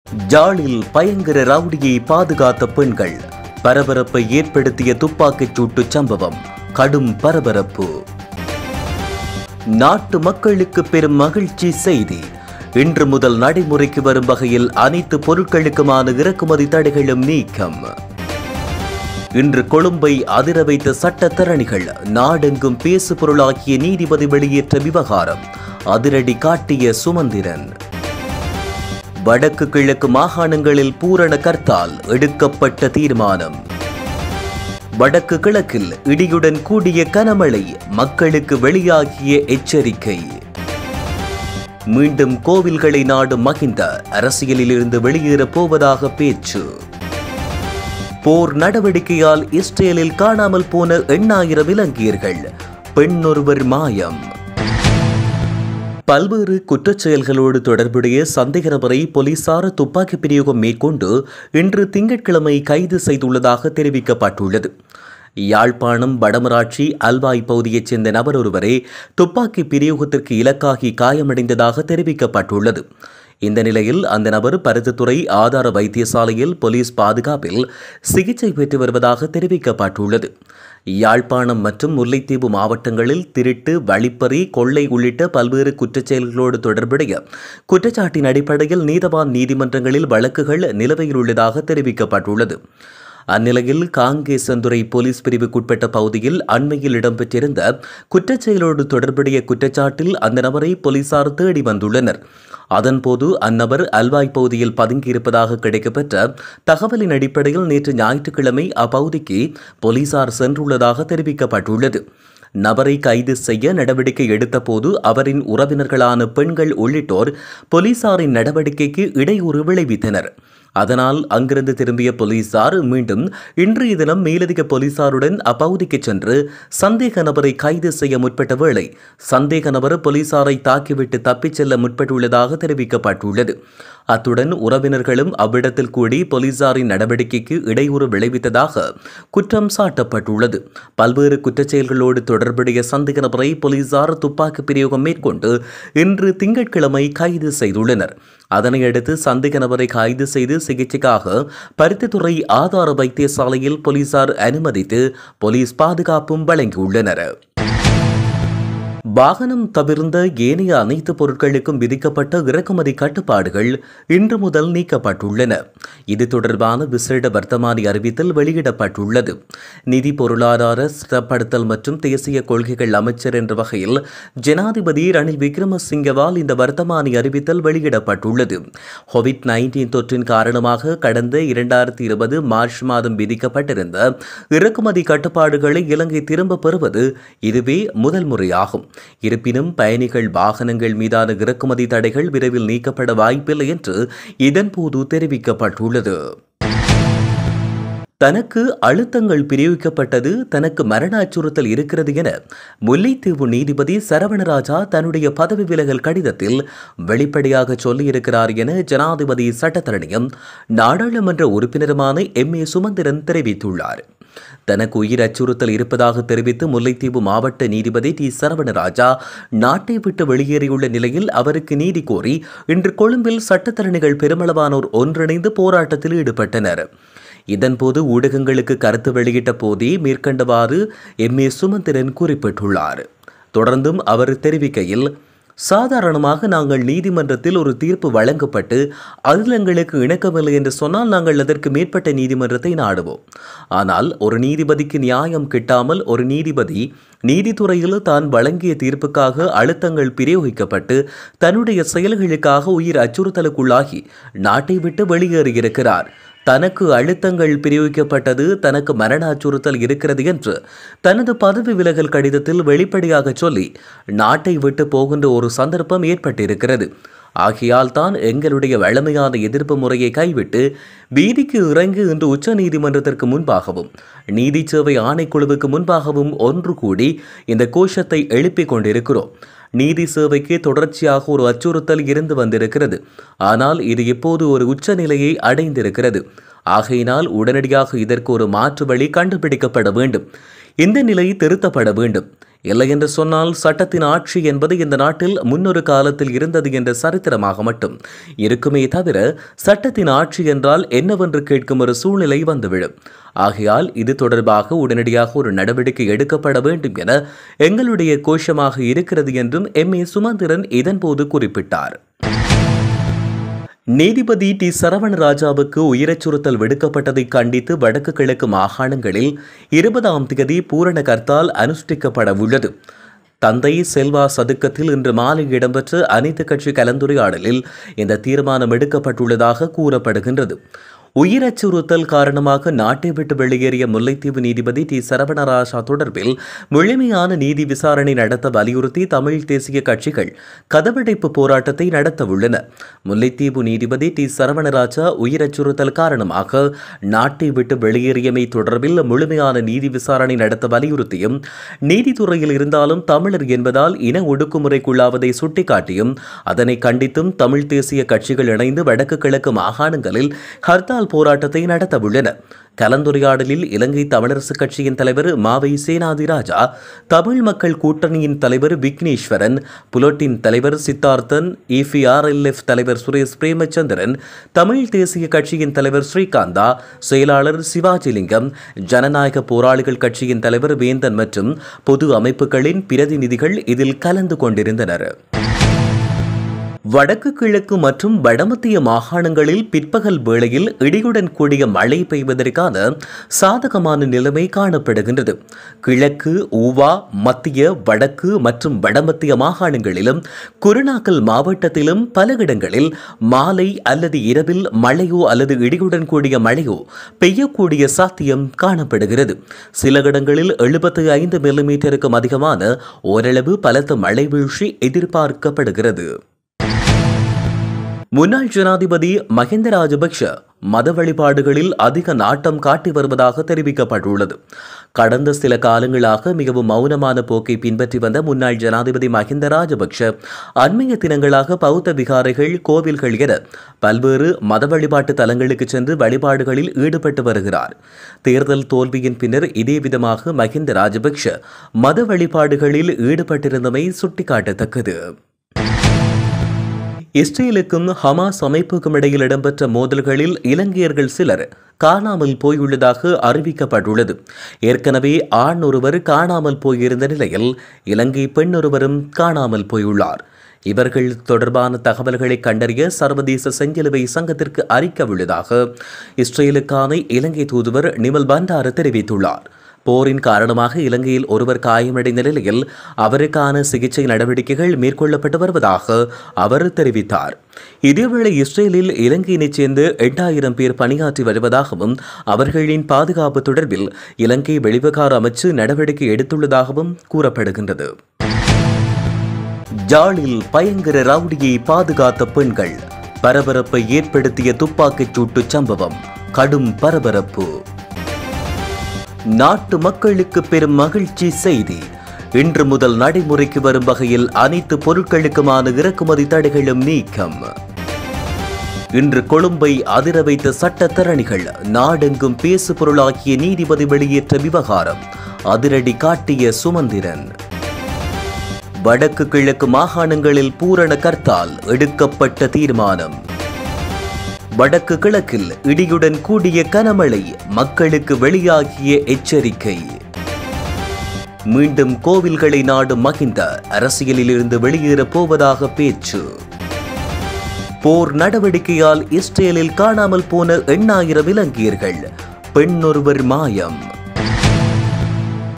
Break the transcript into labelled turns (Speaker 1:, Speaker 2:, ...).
Speaker 1: ஜாலில் பயங்கர ரவுடியை பாதுகாத்த பெண்கள் பரபரப்பை ஏற்படுத்திய துப்பாக்கிச் சூட்டு சம்பவம் கடும் பரபரப்பு நாட்டு மக்களுக்கு பெரும் மகிழ்ச்சி செய்தி இன்று முதல் நடைமுறைக்கு வரும் வகையில் அனைத்து பொருட்களுக்குமான இறக்குமதி தடைகளும் நீக்கம் இன்று கொழும்பை அதிர வைத்த சட்டத்தரணிகள் நாடெங்கும் பேசு பொருளாக்கிய நீதிபதி வெளியேற்ற விவகாரம் அதிரடி காட்டிய சுமந்திரன் வடக்கு கிழக்கு மாகாணங்களில் பூரண கர்த்தால் எடுக்கப்பட்ட தீர்மானம் வடக்கு கிழக்கில் இடியுடன் கூடிய கனமழை மக்களுக்கு வெளியாகிய எச்சரிக்கை மீண்டும் கோவில்களை நாடும் மகிந்த அரசியலிலிருந்து வெளியேறப் போவதாக பேச்சு போர் நடவடிக்கையால் இஸ்ரேலில் காணாமல் போன எண்ணாயிரம் இலங்கையர்கள் பெண்ணொருவர் மாயம் பல்வேறு குற்றச் செயல்களோடு தொடர்புடைய சந்தேக நபரை போலீசார் துப்பாக்கி பிரயோகம் மேற்கொண்டு இன்று திங்கட்கிழமை கைது செய்துள்ளதாக தெரிவிக்கப்பட்டுள்ளது யாழ்ப்பாணம் வடமராட்சி அல்வாய் பகுதியைச் சேர்ந்த நபர் ஒருவரே துப்பாக்கி பிரயோகத்திற்கு இலக்காகி காயமடைந்ததாக தெரிவிக்கப்பட்டுள்ளது இந்த நிலையில் அந்த நபர் பருத்தித்துறை ஆதார வைத்தியசாலையில் போலீஸ் பாதுகாப்பில் சிகிச்சை பெற்று வருவதாக தெரிவிக்கப்பட்டுள்ளது யாழ்ப்பாணம் மற்றும் முல்லைத்தீவு மாவட்டங்களில் திருட்டு வழிப்பறி கொள்ளை உள்ளிட்ட பல்வேறு குற்றச் செயல்களோடு தொடர்புடைய குற்றச்சாட்டின் அடிப்படையில் நீதவான் நீதிமன்றங்களில் வழக்குகள் நிலுவையில் உள்ளதாக தெரிவிக்கப்பட்டுள்ளது அந்நிலையில் காங்கேசந்துறை போலீஸ் பிரிவுக்குட்பட்ட பகுதியில் அண்மையில் இடம்பெற்றிருந்த குற்றச் செயலோடு தொடர்புடைய குற்றச்சாட்டில் அந்த நபரை போலீசார் தேடி வந்துள்ளனர் அதன்போது அந்நபர் அல்வாய் பகுதியில் பதுங்கியிருப்பதாக கிடைக்கப்பெற்ற தகவலின் அடிப்படையில் நேற்று ஞாயிற்றுக்கிழமை அப்பகுதிக்கு போலீசார் சென்றுள்ளதாக தெரிவிக்கப்பட்டுள்ளது நபரை கைது செய்ய நடவடிக்கை எடுத்தபோது அவரின் உறவினர்களான பெண்கள் உள்ளிட்டோர் போலீசாரின் நடவடிக்கைக்கு இடையூறு விளைவித்தனர் அதனால் அங்கிருந்து திரும்பிய போலீசார் மீண்டும் இன்றைய தினம் மேலதிக போலீசாருடன் அப்பகுதிக்கு சென்று சந்தேக நபரை கைது செய்ய முற்பட்ட வேளை சந்தேக நபர் போலீசாரை தாக்கிவிட்டு தப்பிச் செல்ல முற்பட்டுள்ளதாக தெரிவிக்கப்பட்டுள்ளது அத்துடன் உறவினர்களும் அவ்விடத்தில் கூடி போலீசாரின் நடவடிக்கைக்கு இடையூறு விளைவித்ததாக குற்றம் சாட்டப்பட்டுள்ளது பல்வேறு குற்றச் செயல்களோடு தொடர்புடைய சந்தேக நபரை போலீசார் துப்பாக்கி பிரயோகம் மேற்கொண்டு இன்று திங்கட்கிழமை கைது செய்துள்ளனர் அதனையடுத்து சந்தேக நபரை கைது செய்து சிகிச்சைக்காக பருத்தித்துறை ஆதார வைத்தியசாலையில் போலீசார் அனுமதித்து போலீஸ் பாதுகாப்பும் வழங்கியுள்ளனர் வாகனம் தவிர்ந்த ஏனைய அனைத்து பொருட்களுக்கும் விதிக்கப்பட்ட இறக்குமதி கட்டுப்பாடுகள் இன்று முதல் நீக்கப்பட்டுள்ளன இது தொடர்பான விசேட வர்த்தமானி அறிவித்தல் வெளியிடப்பட்டுள்ளது நிதி பொருளாதார ஸ்திரப்படுத்தல் மற்றும் தேசிய கொள்கைகள் அமைச்சர் என்ற வகையில் ஜனாதிபதி ரணில் விக்ரமசிங்கவால் இந்த வர்த்தமானி அறிவித்தல் வெளியிடப்பட்டுள்ளது கோவிட் நைன்டீன் தொற்றின் காரணமாக கடந்த இரண்டாயிரத்தி இருபது மார்ச் மாதம் விதிக்கப்பட்டிருந்த இறக்குமதி கட்டுப்பாடுகளை இலங்கை திரும்ப பெறுவது இதுவே முதல் முறையாகும் இருப்பினும் பயணிகள் வாகனங்கள் மீதான இறக்குமதி தடைகள் விரைவில் நீக்கப்பட வாய்ப்பில்லை என்று இதன்போது தெரிவிக்கப்பட்டுள்ளது தனக்கு அழுத்தங்கள் பிரயோகிக்கப்பட்டது தனக்கு மரண அச்சுறுத்தல் இருக்கிறது என முல்லைத்தீவு நீதிபதி சரவணராஜா தன்னுடைய பதவி விலகல் கடிதத்தில் வெளிப்படையாக சொல்லியிருக்கிறார் என ஜனாதிபதி சட்டத்தரணியும் நாடாளுமன்ற உறுப்பினருமான எம் ஏ சுமந்திரன் தெரிவித்துள்ளார் தனக்கு உயிர் அச்சுறுத்தல் இருப்பதாக தெரிவித்து முல்லைத்தீவு மாவட்ட நீதிபதி டி சரவணராஜா நாட்டை விட்டு வெளியேறியுள்ள நிலையில் அவருக்கு நீதி கோரி இன்று கொழும்பில் சட்டத்தரணிகள் பெருமளவானோர் ஒன்றிணைந்து போராட்டத்தில் ஈடுபட்டனர் இதன்போது ஊடகங்களுக்கு கருத்து வெளியிட்ட போதே மேற்கண்டவாறு எம் ஏ சுமந்திரன் குறிப்பிட்டுள்ளார் தொடர்ந்தும் அவர் தெரிவிக்கையில் சாதாரணமாக நாங்கள் நீதிமன்றத்தில் ஒரு தீர்ப்பு வழங்கப்பட்டு அதில் எங்களுக்கு இணக்கமில்லை என்று சொன்னால் நாங்கள் அதற்கு மேற்பட்ட நீதிமன்றத்தை நாடுவோம் ஆனால் ஒரு நீதிபதிக்கு நியாயம் கிட்டாமல் ஒரு நீதிபதி நீதித்துறையில் தான் வழங்கிய தீர்ப்புக்காக அழுத்தங்கள் பிரயோகிக்கப்பட்டு தன்னுடைய செயல்களுக்காக உயிர் அச்சுறுத்தலுக்குள்ளாகி நாட்டை விட்டு வெளியேறியிருக்கிறார் தனக்கு அழுத்தங்கள் பிரயோகிக்கப்பட்டது தனக்கு மரண அச்சுறுத்தல் இருக்கிறது என்று தனது பதவி விலகல் கடிதத்தில் வெளிப்படையாக சொல்லி நாட்டை விட்டு போகின்ற ஒரு சந்தர்ப்பம் ஏற்பட்டிருக்கிறது ஆகையால் தான் எங்களுடைய வழமையான எதிர்ப்பு முறையை கைவிட்டு வீதிக்கு இறங்கி இன்று உச்ச நீதிமன்றத்திற்கு முன்பாகவும் நீதி சேவை ஆணைக்குழுவுக்கு முன்பாகவும் ஒன்று கூடி இந்த கோஷத்தை எழுப்பிக் கொண்டிருக்கிறோம் நீதி சேவைக்கு தொடர்ச்சியாக ஒரு அச்சுறுத்தல் இருந்து வந்திருக்கிறது ஆனால் இது இப்போது ஒரு உச்சநிலையை அடைந்திருக்கிறது ஆகையினால் உடனடியாக இதற்கு ஒரு மாற்று வழி கண்டுபிடிக்கப்பட வேண்டும் இந்த நிலை திருத்தப்பட வேண்டும் இல்லை என்று சொன்னால் சட்டத்தின் ஆட்சி என்பது இந்த நாட்டில் முன்னொரு காலத்தில் இருந்தது என்ற சரித்திரமாக மட்டும் இருக்குமே தவிர சட்டத்தின் ஆட்சி என்றால் என்னவென்று கேட்கும் ஒரு சூழ்நிலை வந்துவிடும் ஆகையால் இது தொடர்பாக உடனடியாக ஒரு நடவடிக்கை எடுக்கப்பட வேண்டும் என எங்களுடைய கோஷமாக இருக்கிறது என்றும் எம் ஏ சுமந்திரன் இதன்போது குறிப்பிட்டார் நீதிபதி டி சரவணராஜாவுக்கு உயிரச்சுறுத்தல் விடுக்கப்பட்டதை கண்டித்து வடக்கு கிழக்கு மாகாணங்களில் இருபதாம் தேதி பூரண கர்த்தால் அனுஷ்டிக்கப்பட உள்ளது தந்தை செல்வா சதுக்கத்தில் இன்று மாலை இடம்பெற்ற அனைத்து கட்சி கலந்துரையாடலில் இந்த தீர்மானம் எடுக்கப்பட்டுள்ளதாக கூறப்படுகின்றது உயிரச்சுறுத்தல் காரணமாக நாட்டை விட்டு வெளியேறிய முல்லைத்தீவு நீதிபதி டி சரவணராஜா தொடர்பில் முழுமையான நீதி விசாரணை நடத்த வலியுறுத்தி தமிழ் தேசிய கட்சிகள் கதவடைப்பு போராட்டத்தை நடத்த உள்ளன முல்லைத்தீவு நீதிபதி டி சரவணராஜா உயிரச்சுறுத்தல் காரணமாக நாட்டை விட்டு வெளியேறியமை தொடர்பில் முழுமையான நீதி விசாரணை நடத்த வலியுறுத்தியும் நீதித்துறையில் இருந்தாலும் தமிழர் என்பதால் இன ஒடுக்குமுறைக்குள்ளாவதை சுட்டிக்காட்டியும் அதனை கண்டித்தும் தமிழ் தேசிய கட்சிகள் இணைந்து வடக்கு கிழக்கு மாகாணங்களில் ஹர்த்தால் போராட்டத்தை நடத்தவுள்ளன கலந்துரையாடலில் இலங்கை தமிழரசுக் கட்சியின் தலைவர் மாவை சேனாதி ராஜா தமிழ் மக்கள் கூட்டணியின் தலைவர் விக்னேஸ்வரன் புலோட்டின் தலைவர் சித்தார்த்தன் இபிஆர்எல்எஃப் தலைவர் சுரேஷ் பிரேமச்சந்திரன் தமிழ் தேசிய கட்சியின் தலைவர் ஸ்ரீகாந்தா செயலாளர் சிவாஜிலிங்கம் ஜனநாயக போராளிகள் கட்சியின் தலைவர் வேந்தன் மற்றும் பொது அமைப்புகளின் பிரதிநிதிகள் இதில் கலந்து கொண்டிருந்தனர் வடக்கு கிழக்கு மற்றும் வடமத்திய மாகாணங்களில் பிற்பகல் வேளையில் இடியுடன் கூடிய மழை பெய்வதற்கான சாதகமான நிலைமை காணப்படுகின்றது கிழக்கு ஊவா மத்திய வடக்கு மற்றும் வடமத்திய மாகாணங்களிலும் குருநாக்கல் மாவட்டத்திலும் பல இடங்களில் மாலை அல்லது இரவில் மழையோ அல்லது இடியுடன் கூடிய மழையோ பெய்யக்கூடிய சாத்தியம் காணப்படுகிறது சில இடங்களில் எழுபத்தி ஐந்து மில்லிமீட்டருக்கும் அதிகமான ஓரளவு பலத்த மழை வீழ்ச்சி எதிர்பார்க்கப்படுகிறது முன்னாள் ஜனாதிபதி மஹிந்த ராஜபக்ஷ மத வழிபாடுகளில் அதிக நாட்டம் காட்டி வருவதாக தெரிவிக்கப்பட்டுள்ளது கடந்த சில காலங்களாக மிகவும் மௌனமான போக்கை பின்பற்றி வந்த முன்னாள் ஜனாதிபதி மஹிந்த ராஜபக்ஷ அண்மைய தினங்களாக பௌத்த விகாரைகள் கோவில்கள் என பல்வேறு மத வழிபாட்டு தலங்களுக்கு சென்று வழிபாடுகளில் ஈடுபட்டு வருகிறார் தேர்தல் தோல்வியின் பின்னர் இதே விதமாக மஹிந்த ராஜபக்ஷ மத வழிபாடுகளில் ஈடுபட்டிருந்தமை சுட்டிக்காட்டத்தக்கது இஸ்ரேலுக்கும் ஹமாஸ் அமைப்புக்கும் இடையில் இடம்பெற்ற மோதல்களில் இலங்கையர்கள் சிலர் காணாமல் போயுள்ளதாக அறிவிக்கப்பட்டுள்ளது ஏற்கனவே ஆண் ஒருவர் காணாமல் போயிருந்த நிலையில் இலங்கை பெண் ஒருவரும் காணாமல் போயுள்ளார் இவர்கள் தொடர்பான தகவல்களை கண்டறிய சர்வதேச செஞ்சிலுவை சங்கத்திற்கு அறிக்க உள்ளதாக இஸ்ரேலுக்கான இலங்கை தூதுவர் நிமல் பண்டார தெரிவித்துள்ளார் போரின் காரணமாக இலங்கையில் ஒருவர் காயமடைந்த நிலையில் அவருக்கான சிகிச்சை நடவடிக்கைகள் மேற்கொள்ளப்பட்டு வருவதாக அவர் தெரிவித்தார் இதேவேளை இஸ்ரேலில் இலங்கையினைச் சேர்ந்து எட்டாயிரம் பேர் பணியாற்றி வருவதாகவும் அவர்களின் பாதுகாப்பு தொடர்பில் இலங்கை வெளிவிகார அமைச்சு நடவடிக்கை எடுத்துள்ளதாகவும் கூறப்படுகின்றது ஜாலில் பயங்கர ரவுடியை பாதுகாத்த பெண்கள் பரபரப்பை ஏற்படுத்திய துப்பாக்கிச் சூட்டு சம்பவம் கடும் பரபரப்பு நாட்டு மக்களுக்கு பெரும் மகிழ்ச்சி செய்தி இன்று முதல் நடைமுறைக்கு வரும் வகையில் அனைத்து பொருட்களுக்குமான இறக்குமதி தடைகளும் நீக்கம் இன்று கொழும்பை அதிர வைத்த சட்டத்தரணிகள் நாடெங்கும் பேசு பொருளாக்கிய நீதிபதி வெளியேற்ற விவகாரம் அதிரடி காட்டிய சுமந்திரன் வடக்கு கிழக்கு மாகாணங்களில் பூரண கர்த்தால் எடுக்கப்பட்ட தீர்மானம் வடக்கு கிழக்கில் இடியுடன் கூடிய கனமழை மக்களுக்கு வெளியாகிய எச்சரிக்கை மீண்டும் கோவில்களை நாடும் மகிந்த அரசியலில் இருந்து வெளியேறப் போவதாக பேச்சு போர் நடவடிக்கையால் இஸ்ரேலில் காணாமல் போன எண்ணாயிரம் இலங்கையர்கள் பெண்ணொருவர் மாயம்